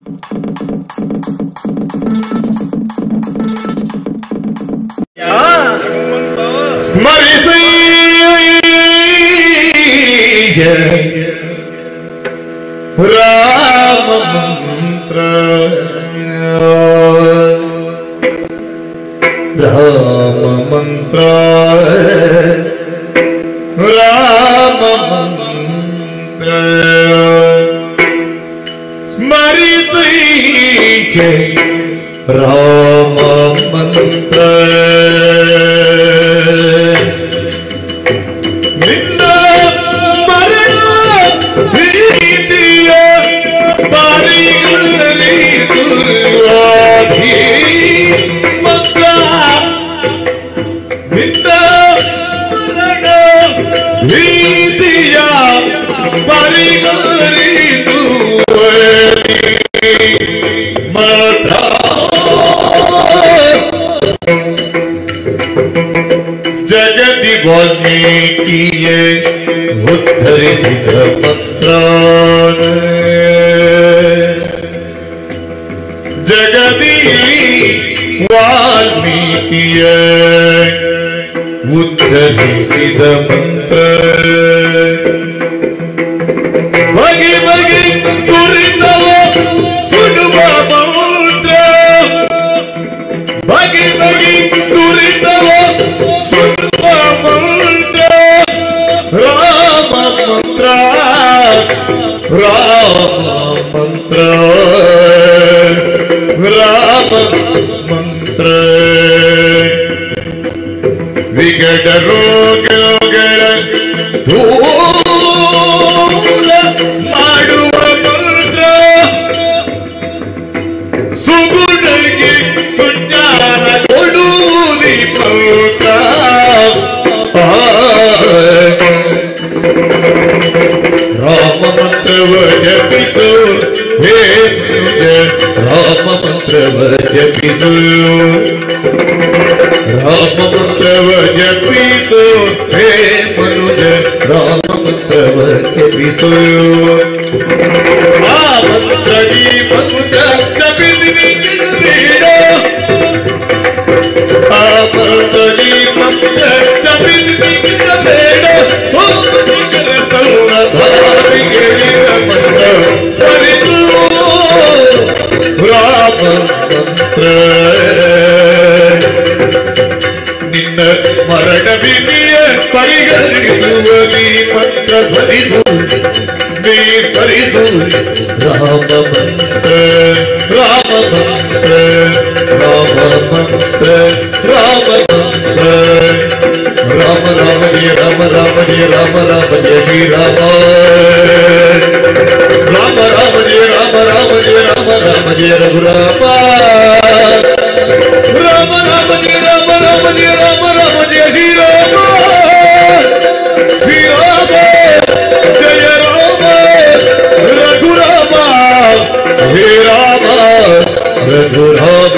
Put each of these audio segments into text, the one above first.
ಸ್ಮರಿಸಿ ರಾಮ ಮಂತ್ರ ರಾಮ ಮಂತ್ರ ರಾಮ ಮಂತ್ರ ಸ್ಮರಿಸಿ ರಾಮ ಮಂತ್ರ ನಿನ್ನ ಮರಣ ಪ್ರೀತಿಯ ಪರಿಗಣಿಸುವಾಧಿ ಮಂತ್ರ ನಿನ್ನ ಮರಣ ಪ್ರೀತಿಯ ಪರಿಗಣಿಸುವಾಧಿ ಮಾತ್ರ ಜಗದಿ ವಾಲ್ಮೀಕಿಯೇ ಉದ್ಧರಿಸಿದ ಪತ್ರ ಜಗದಿ ವಾಲ್ಮೀಕಿಯೇ ಉದ್ಧರಿಸಿದ ಮಂತ್ರ ಬಗೆ ಬಗೆ ಕುರಿತವ ಸುಡುವ ಮಂತ್ರ ಬಗೆ ಬಗೆ ದುರಿತವ ಸುಡುವ ಮಂತ್ರ ರಾಮ ಮಂತ್ರ ರಾಮ ಮಂತ್ರ ರಾಮ ಮಂತ್ರ ವಿಗಡ ರೋಗಗಳ ದೂರ ಮಾಡುವ ಮಂತ್ರ ಸುಗುಣಗೆ ಸುಜ್ಞಾನ ಕೊಡುವುದಿ ಪೌತ್ರ ರಾಮ ಮಂತ್ರವ ಜಪಿಸು ಹೇ ಮನುಜ ರಾಮ ಮಂತ್ರವ ಜಪಿಸು ರಾಮ ಮಂತ್ರವ ಜಪಿಸು ಹೇ ಮನುಜ ರಾಮ ಮಂತ್ರವ ಜಪಿಸು ಆ ಮಂತ್ರಡಿ ಮನುಜ ಜಪಿಸಿ ಬೇಡ ಆ ಮಂತ್ರಡಿ ಮಂತ್ರ ಜಪಿಸಿ ಬೇಡ ಸೋಮನಿಗರ ಕರುಣ ಧಾರಿಗೆ ಮಂತ್ರ ಹರಿದು ರಾಮ ಮಂತ್ರ ನಿನ್ನ ಮರಣ ವಿಧಿಯ ಪರಿಗಣಿಸುವಲಿ ಮಂತ್ರ ಸ್ಮರಿಸು ನೀ ಸ್ಮರಿಸು ರಾಮ ಮಂತ್ರ ರಾಮ ಮಂತ್ರ ರಾಮ ಮಂತ್ರ ರಾಮ ಮಂತ್ರ ರಾಮ ರಾಮ ಜಯ ರಾಮ ರಾಮ ಜಯ ರಾಮ ರಾಮ ಜಯ ಶ್ರೀರಾಮ ರಾಮ ರಾಮ ಜಯ ರಾಮ ರಾಮ ಜಯ ರಾಮ ರಾಮ ಜಯ ರಘುರಾಮ ರಾಮ ರಾಮ ಜಯ ರಾಮ ರಾಮ ಜಯ ರಾಮ ರಾಮ ಜಯ ಶ್ರೀರಾಮ ಶ್ರೀರಾಮ ಜಯ ರಾಮ ರಘುರಾಮ ಹೇ ರಾಮ ರಘುರಾಮ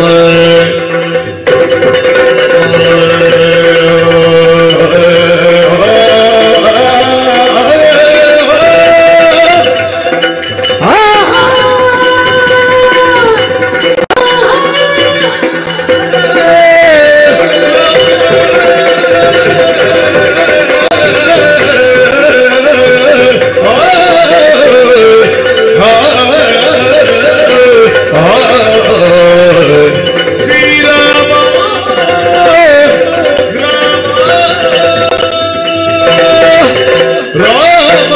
ಶ್ರೀರಾಮ ರಾಮ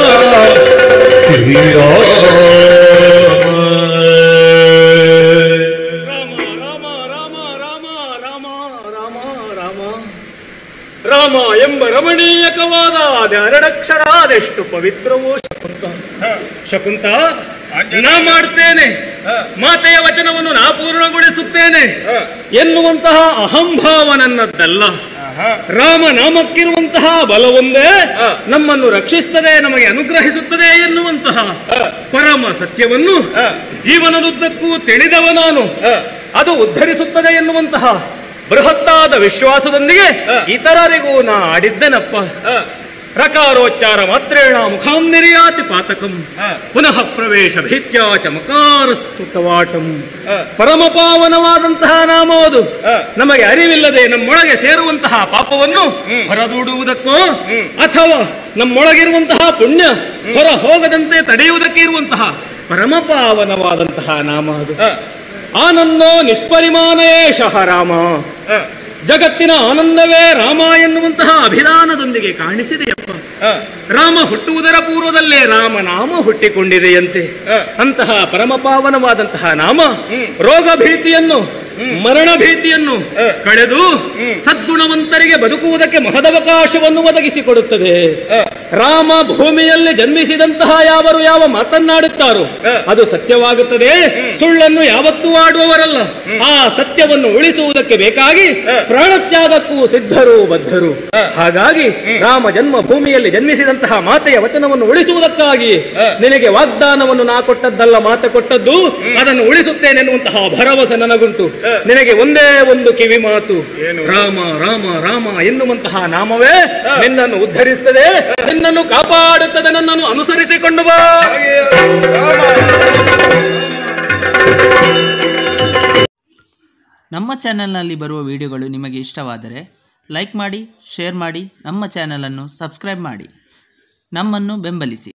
ಶ್ರೀರಾಮ ರಾಮ ರಾಮ ರಾಮ ರಾಮ ರಾಮ ರಾಮ ರಾಮ ರಾಮ ಎಂಬ ರಮಣೀಯಕವಾದ ಅದೆರಡಕ್ಷರ ಅದೆಷ್ಟು ಪವಿತ್ರವೋ ಶಕುಂತ ಶಕುಂತ ನಾ ಮಾಡ್ತೇನೆ ಮಾತೆಯ ವಚನವನ್ನು ನಾ ಪೂರ್ಣಗೊಳಿಸುತ್ತೇನೆ ಎನ್ನುವಂತಹ ಅಹಂಭಾವ ನನ್ನದ್ದಲ್ಲ ರಾಮ ನಾಮಕ್ಕಿರುವಂತಹ ಬಲವೊಂದೇ ನಮ್ಮನ್ನು ರಕ್ಷಿಸ್ತದೆ ನಮಗೆ ಅನುಗ್ರಹಿಸುತ್ತದೆ ಎನ್ನುವಂತಹ ಪರಮ ಸತ್ಯವನ್ನು ಜೀವನದುದ್ದಕ್ಕೂ ತಿಳಿದವ ನಾನು ಅದು ಉದ್ಧರಿಸುತ್ತದೆ ಎನ್ನುವಂತಹ ಬೃಹತ್ತಾದ ವಿಶ್ವಾಸದೊಂದಿಗೆ ಇತರರಿಗೂ ನಾ ಆಡಿದ್ದೆನಪ್ಪ ರಕಾರೋಚ್ಚಾರ ಮಾತ್ರೇಣ ಮುಖಾಂ ನಿರ್ಯಾತಿ ಪಾತಕಂ ಹ. ಪುನಃ ಪ್ರವೇಶ ಭೀತ್ಯಾ ಚ ಮಕಾರಸ್ತುತವಾಟಂ ಹ. ಪರಮ ಪಾವನವಾದಂತಹ ನಾಮ ಅದು ಹ. ನಮಗೆ ಅರಿವಿಲ್ಲದೆ ನಮ್ಮೊಳಗೆ ಸೇರುವಂತಹ ಪಾಪವನ್ನು ಹೊರದೂಡುವುದಕ್ಕೋ ಅಥವಾ ನಮ್ಮೊಳಗಿರುವಂತಹ ಪುಣ್ಯ ಹೊರ ಹೋಗದಂತೆ ತಡೆಯುವುದಕ್ಕೆ ಇರುವಂತಹ ಪರಮ ಪಾವನವಾದಂತಹ ನಾಮ ಅದು ಹ. ಆನಂದೋ ನಿಷ್ಪರಿಮಾನೇಶಃ ರಾಮ ಹ. ಜಗತ್ತಿನ ಆನಂದವೇ ರಾಮ ಎನ್ನುವಂತಹ ಅಭಿಧಾನದೊಂದಿಗೆ ಕಾಣಿಸಿದೆಯಪ್ಪ ಹ. ರಾಮ ಹುಟ್ಟುವುದರ ಪೂರ್ವದಲ್ಲೇ ರಾಮನಾಮ ಹುಟ್ಟಿಕೊಂಡಿದೆಯಂತೆ ಹ. ಅಂತಹ ಪರಮಪಾವನವಾದಂತಹ ನಾಮ ರೋಗ ಭೀತಿಯನ್ನು ಮರಣ ಭೀತಿಯನ್ನು ಹ. ಕಳೆದು ಸದ್ಗುಣವಂತರಿಗೆ ಬದುಕುವುದಕ್ಕೆ ಮಹದವಕಾಶವನ್ನು ಒದಗಿಸಿಕೊಡುತ್ತದೆ ಹ. ರಾಮ ಭೂಮಿಯಲ್ಲಿ ಜನ್ಮಿಸಿದಂತಹ ಯಾವರು ಯಾವ ಮಾತನ್ನಾಡುತ್ತಾರೋ ಹ. ಅದು ಸತ್ಯವಾಗುತ್ತದೆ ಸುಳ್ಳನ್ನು ಯಾವತ್ತೂ ಆಡುವವರಲ್ಲ ಆ ಸತ್ಯವನ್ನು ಉಳಿಸುವುದಕ್ಕೆ ಬೇಕಾಗಿ ಹ. ಪ್ರಾಣತ್ಯಾಗಕ್ಕೂ ಸಿದ್ಧರು ಬದ್ಧರು ಹ. ಹಾಗಾಗಿ ರಾಮ ಜನ್ಮ ಭೂಮಿಯಲ್ಲಿ ಜನ್ಮಿಸಿದಂತಹ ಮಾತೆಯ ವಚನವನ್ನು ಉಳಿಸುವುದಕ್ಕಾಗಿ ಹ. ನಿನಗೆ ವಾಗ್ದಾನವನ್ನು ನಾ ಕೊಟ್ಟದ್ದಲ್ಲ ಮಾತೆ ಕೊಟ್ಟದ್ದು ಅದನ್ನು ಉಳಿಸುತ್ತೇನೆನ್ನುವಂತಹ ಭರವಸೆ ನನಗುಂಟು ಹ. ನಿನಗೆ ಒಂದೇ ಒಂದು ಕಿವಿ ಮಾತು ಏನು? ರಾಮ ರಾಮ ರಾಮ ಎನ್ನುವಂತಹ ನಾಮವೇ ಹ. ನಿನ್ನನ್ನು ಉದ್ಧರಿಸುತ್ತದೆ ನಿನ್ನನ್ನು ಕಾಪಾಡುತ್ತದೆ ನನ್ನನ್ನು ಅನುಸರಿಸಿಕೊಂಡು ಬಾ ಹಾಗೆಯೇ ರಾಮ ನಮ್ಮ ಚಾನೆಲ್ನಲ್ಲಿ ಬರುವ ವಿಡಿಯೋಗಳು ನಿಮಗೆ ಇಷ್ಟವಾದರೆ ಲೈಕ್ ಮಾಡಿ ಶೇರ್ ಮಾಡಿ ನಮ್ಮ ಚಾನಲನ್ನು ಸಬ್ಸ್ಕ್ರೈಬ್ ಮಾಡಿ ನಮ್ಮನ್ನು ಬೆಂಬಲಿಸಿ